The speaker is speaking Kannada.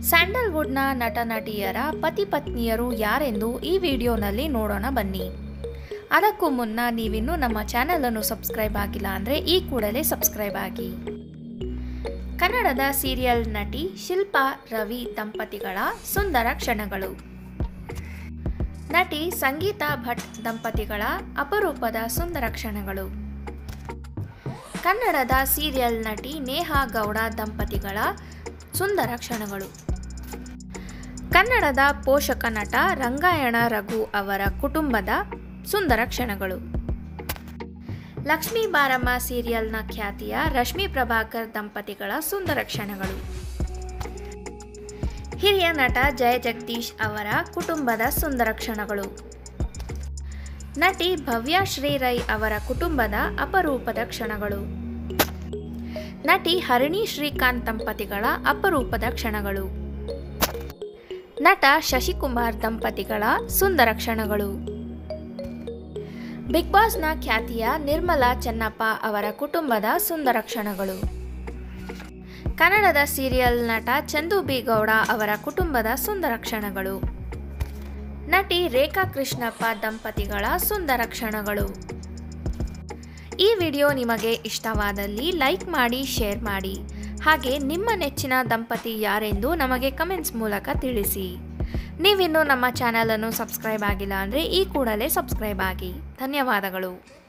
ಸ್ಯಾಂಡಲ್ವುಡ್ನ ನಟ ನಟಿಯರ ಪತಿ ಪತ್ನಿಯರು ಯಾರೆಂದು ಈ ವಿಡಿಯೋನಲ್ಲಿ ನೋಡೋಣ ಬನ್ನಿ ಅದಕ್ಕೂ ಮುನ್ನ ನೀವಿನ್ನೂ ನಮ್ಮ ಚಾನೆಲನ್ನು ಸಬ್ಸ್ಕ್ರೈಬ್ ಆಗಿಲ್ಲ ಅಂದರೆ ಈ ಕೂಡಲೇ ಸಬ್ಸ್ಕ್ರೈಬ್ ಆಗಿ ಕನ್ನಡದ ಸೀರಿಯಲ್ ನಟಿ ಶಿಲ್ಪಾ ರವಿ ದಂಪತಿಗಳ ಸುಂದರ ಕ್ಷಣಗಳು ನಟಿ ಸಂಗೀತಾ ಭಟ್ ದಂಪತಿಗಳ ಅಪರೂಪದ ಸುಂದರ ಕ್ಷಣಗಳು ಕನ್ನಡದ ಸೀರಿಯಲ್ ನಟಿ ನೇಹಾ ಗೌಡ ದಂಪತಿಗಳ ಸುಂದರ ಕ್ಷಣಗಳು ಕನ್ನಡದ ಪೋಷಕ ನಟ ರಂಗಾಯಣ ರಘು ಅವರ ಕುಟುಂಬದ ಸುಂದರ ಕ್ಷಣಗಳು ಲಕ್ಷ್ಮೀ ಬಾರಮ್ಮ ಸೀರಿಯಲ್ನ ಖ್ಯಾತಿಯ ರಶ್ಮಿ ಪ್ರಭಾಕರ್ ದಂಪತಿಗಳ ಸುಂದರ ಕ್ಷಣಗಳು ಹಿರಿಯ ನಟ ಜಯ ಜಗದೀಶ್ ಅವರ ಕುಟುಂಬದ ಸುಂದರ ಕ್ಷಣಗಳು ನಟಿ ಭವ್ಯ ಶ್ರೀರೈ ಅವರ ಕುಟುಂಬದ ಅಪರೂಪದ ಕ್ಷಣಗಳು ನಟಿ ಹರಿಣಿ ಶ್ರೀಕಾಂತ್ ದಂಪತಿಗಳ ಅಪರೂಪದ ಕ್ಷಣಗಳು ನಟ ಶಶಿಕುಮಾರ್ ದಂಪತಿಗಳ ಸುಂದರ ಕ್ಷಣಗಳು ಬಿಗ್ ಬಾಸ್ನ ಖ್ಯಾತಿಯ ನಿರ್ಮಲಾ ಚೆನ್ನಪ್ಪ ಅವರ ಕುಟುಂಬದ ಸುಂದರ ಕ್ಷಣಗಳು ಕನ್ನಡದ ಸೀರಿಯಲ್ ನಟ ಚಂದು ಬಿ ಗೌಡ ಅವರ ಕುಟುಂಬದ ಸುಂದರ ಕ್ಷಣಗಳು ನಟಿ ರೇಖಾ ಕೃಷ್ಣಪ್ಪ ದಂಪತಿಗಳ ಸುಂದರ ಕ್ಷಣಗಳು ಈ ವಿಡಿಯೋ ನಿಮಗೆ ಇಷ್ಟವಾದಲ್ಲಿ ಲೈಕ್ ಮಾಡಿ ಶೇರ್ ಮಾಡಿ ಹಾಗೆ ನಿಮ್ಮ ನೆಚ್ಚಿನ ದಂಪತಿ ಯಾರೆಂದು ನಮಗೆ ಕಮೆಂಟ್ಸ್ ಮೂಲಕ ತಿಳಿಸಿ ನೀವಿನ್ನೂ ನಮ್ಮ ಚಾನಲನ್ನು ಸಬ್ಸ್ಕ್ರೈಬ್ ಆಗಿಲ್ಲ ಅಂದರೆ ಈ ಕೂಡಲೇ ಸಬ್ಸ್ಕ್ರೈಬ್ ಆಗಿ ಧನ್ಯವಾದಗಳು